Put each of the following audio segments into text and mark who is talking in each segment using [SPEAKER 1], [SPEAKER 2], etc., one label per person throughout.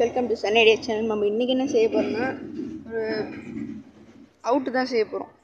[SPEAKER 1] welcome to சன்னடியா channel நம்ம இன்றைக்கி என்ன செய்ய போகிறோம்னா ஒரு அவுட்டு தான் செய்ய போகிறோம்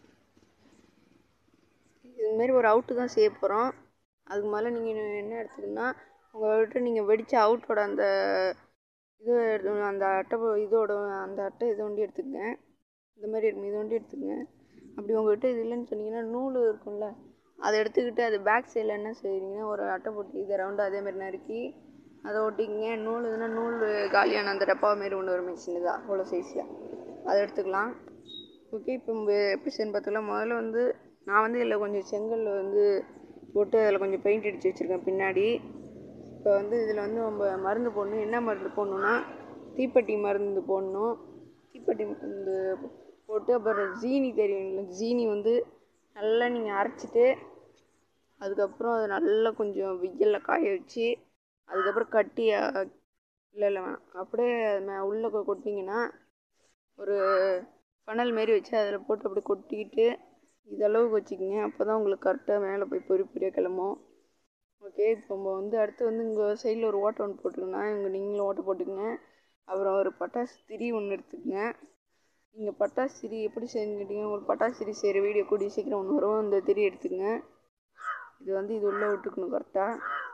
[SPEAKER 1] இதுமாரி ஒரு அவுட்டு தான் செய்ய போகிறோம் அதுக்கு மேலே நீங்கள் என்ன எடுத்துக்கணும்னா உங்கள்கிட்ட நீங்கள் வெடித்த அவுட்டோட அந்த இது எடுத்து- அந்த அட்டை போ- இதோட அந்த அட்டை இதை ஒண்டி எடுத்துக்கங்க இந்த மாதிரி இருக்கும் இதை ஒண்டி எடுத்துக்கங்க அப்படி உங்கள்கிட்ட இது இல்லைன்னு சொன்னீங்கன்னா நூல் இருக்கும்ல அதை எடுத்துக்கிட்டு அது பேக் சைடில் என்ன செய்றீங்கன்னா ஒரு அட்டை போட்டு இதை ரவுண்டு அதே மாதிரி நறுக்கி அதை ஒட்டிக்கிங்க நூல் இதுனா நூல் காலியான அந்த டப்பா மாரி ஒன்று வரும் சின்னதாக அவ்வளோ சைஸில் அதை எடுத்துக்கலாம் ஓகே இப்போ நம்ம எப்படி செய்யணும் பார்த்துக்கலாம் முதல்ல வந்து நான் வந்து இதில் கொஞ்சம் செங்கல் வந்து போட்டு அதில் கொஞ்சம் பெயிண்ட் அடித்து வச்சுருக்கேன் பின்னாடி இப்போ வந்து இதில் வந்து நம்ம மருந்து போடணும் என்ன மருந்து போடணுன்னா தீப்பெட்டி மருந்து போடணும் தீப்பெட்டி மருந்து போட்டு அப்புறம் ஜீனி தெரியும்ல ஜீனி வந்து நல்லா நீங்கள் அரைச்சிட்டு அதுக்கப்புறம் அதை நல்லா கொஞ்சம் வெயிலில் காய வச்சு அதுக்கப்புறம் கட்டி அஹ், இல்லை இல்லை வேணாம் அப்படியே அது மே- உள்ள கொ- கொட்டிங்கன்னா ஒரு ஃபனல் மாரி வச்சு அதில் போட்டு அப்படியே கொட்டிக்கிட்டு இதளவுக்கு வச்சுக்கிங்க அப்போ தான் உங்களுக்கு கரெக்டாக மேலே போய் பொறி பொரியாக கிளம்பும் ஓகே இப்போ நம்ம வந்து அடுத்து வந்து இங்கே சைடில் ஒரு ஓட்டை ஒன்று போட்டுக்கோங்க இங்கே நீங்களும் ஓட்டை போட்டுக்கங்க அப்புறம் ஒரு பட்டாசு திரி ஒன்று எடுத்துக்கங்க நீங்கள் பட்டாசு திரி எப்படி செஞ்சுட்டீங்க ஒரு பட்டாசு திரி செய்கிற வீடியோ கூடிய சீக்கிரம் ஒன்று வரும் இந்த திரி எடுத்துக்கங்க இது வந்து இது உள்ளே விட்டுக்கணும் கரெக்டாக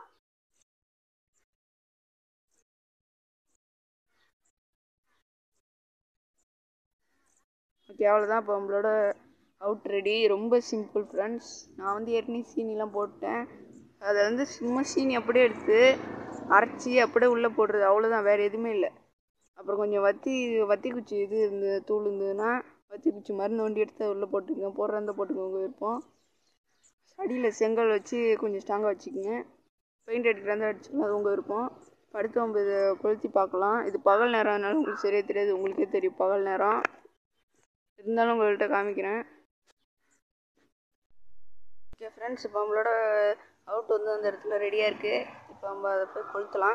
[SPEAKER 1] ஓகே அவ்வளோதான் இப்போ நம்மளோட அவுட் ரெடி ரொம்ப சிம்பிள் ஃப்ரெண்ட்ஸ் நான் வந்து ஏற்கனவே சீனிலாம் போட்டேன் அதை வந்து சும்மா சீனி அப்படியே எடுத்து அரைச்சி அப்படியே உள்ளே போடுறது அவ்வளோதான் வேறு எதுவுமே இல்லை அப்புறம் கொஞ்சம் வத்தி வத்தி குச்சி இது இந்த தூள் இருந்ததுன்னா வத்தி குச்சி மருந்து வண்டி எடுத்து அதை உள்ளே போட்டுக்கோங்க போடுறதா போட்டுக்கோங்க விருப்பம் அடியில் செங்கல் வச்சு கொஞ்சம் ஸ்ட்ராங்காக வச்சுக்கோங்க பெயிண்ட் அடிக்கிறதா அடிச்சுக்கலாம் அது உங்கள் விருப்பம் படுத்து நம்ம இதை கொளுத்தி பார்க்கலாம் இது பகல் நேரம்னால உங்களுக்கு சரியாக தெரியாது உங்களுக்கே தெரியும் பகல் நேரம் இருந்தாலும் உங்கள்கிட்ட காமிக்கிறேன் ஓகே ஃப்ரெண்ட்ஸ் இப்போ நம்மளோட அவுட் வந்து அந்த இடத்துல ரெடியாக இருக்குது இப்போ நம்ம அதை போய் கொளுத்தலாம்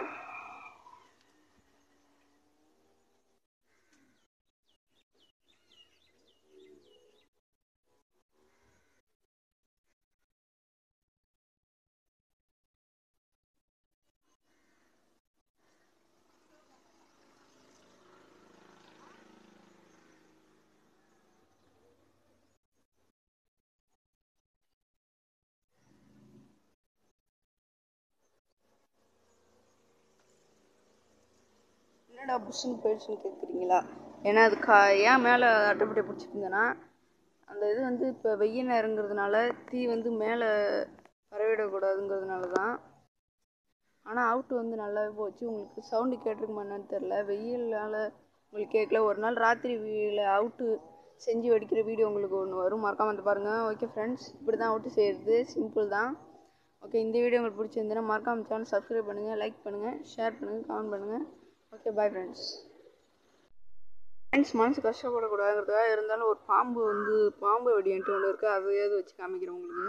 [SPEAKER 1] என்னடா புஷ்ஷுன்னு போயிடுச்சுன்னு கேட்குறீங்களா ஏன்னா அது கா ஏன் மேலே அட்டைப்பட்டியை பிடிச்சிருந்தேன்னா அந்த இது வந்து இப்போ வெயில் நேரங்கிறதுனால தீ வந்து மேலே பரவிடக்கூடாதுங்கிறதுனால தான் ஆனால் அவுட்டு வந்து நல்லாவே போச்சு உங்களுக்கு சவுண்டு கேட்டிருக்குமா என்னன்னு தெரில வெயில்னால உங்களுக்கு கேட்கல ஒரு நாள் ராத்திரி வீல அவுட்டு செஞ்சு வெடிக்கிற வீடியோ உங்களுக்கு ஒன்று வரும் மறக்காம வந்து பாருங்கள் ஓகே ஃப்ரெண்ட்ஸ் இப்படி தான் அவுட்டு செய்கிறது சிம்பிள் தான் ஓகே இந்த வீடியோ உங்களுக்கு பிடிச்சிருந்ததுன்னா மறக்காம சேனல் சப்ஸ்கிரைப் பண்ணுங்கள் லைக் பண்ணுங்கள் ஷேர் பண்ணுங்கள் கமெண்ட் பண்ணுங்கள் ஓகே பாய் ஃப்ரெண்ட்ஸ் ஃப்ரெண்ட்ஸ் மனசு கஷ்டப்படக்கூடாதுங்கிறதுக்காக இருந்தாலும் ஒரு பாம்பு வந்து பாம்பு வெடியன்ட்டு ஒன்று இருக்குது அதையாவது வச்சு காமிக்கிறேன் உங்களுக்கு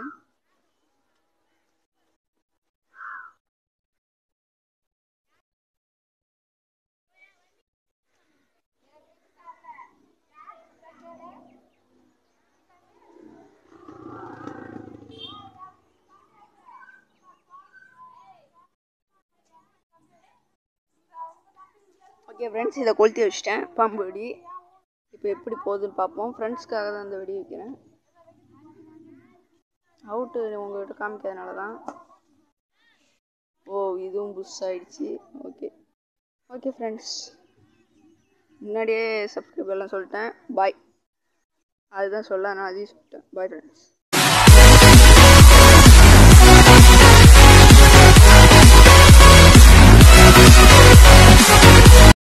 [SPEAKER 1] ஓகே ஃப்ரெண்ட்ஸ் இதை கொளுத்தி வச்சிட்டேன் பாம்பு வெடி இப்போ எப்படி போகுதுன்னு பார்ப்போம் ஃப்ரெண்ட்ஸ்க்காக தான் இந்த வெடி வைக்கிறேன் அவுட்டு உங்கள்கிட்ட காமிக்காதனால தான் ஓ இதுவும் புஷ் ஆயிடுச்சு ஓகே ஓகே ஃப்ரெண்ட்ஸ் முன்னாடியே சப்ஸ்கிரைப் எல்லாம் சொல்லிட்டேன் பாய் அதுதான் சொல்ல நான் அதையும் சொல்லிட்டேன் பாய் ஃப்ரெண்ட்ஸ்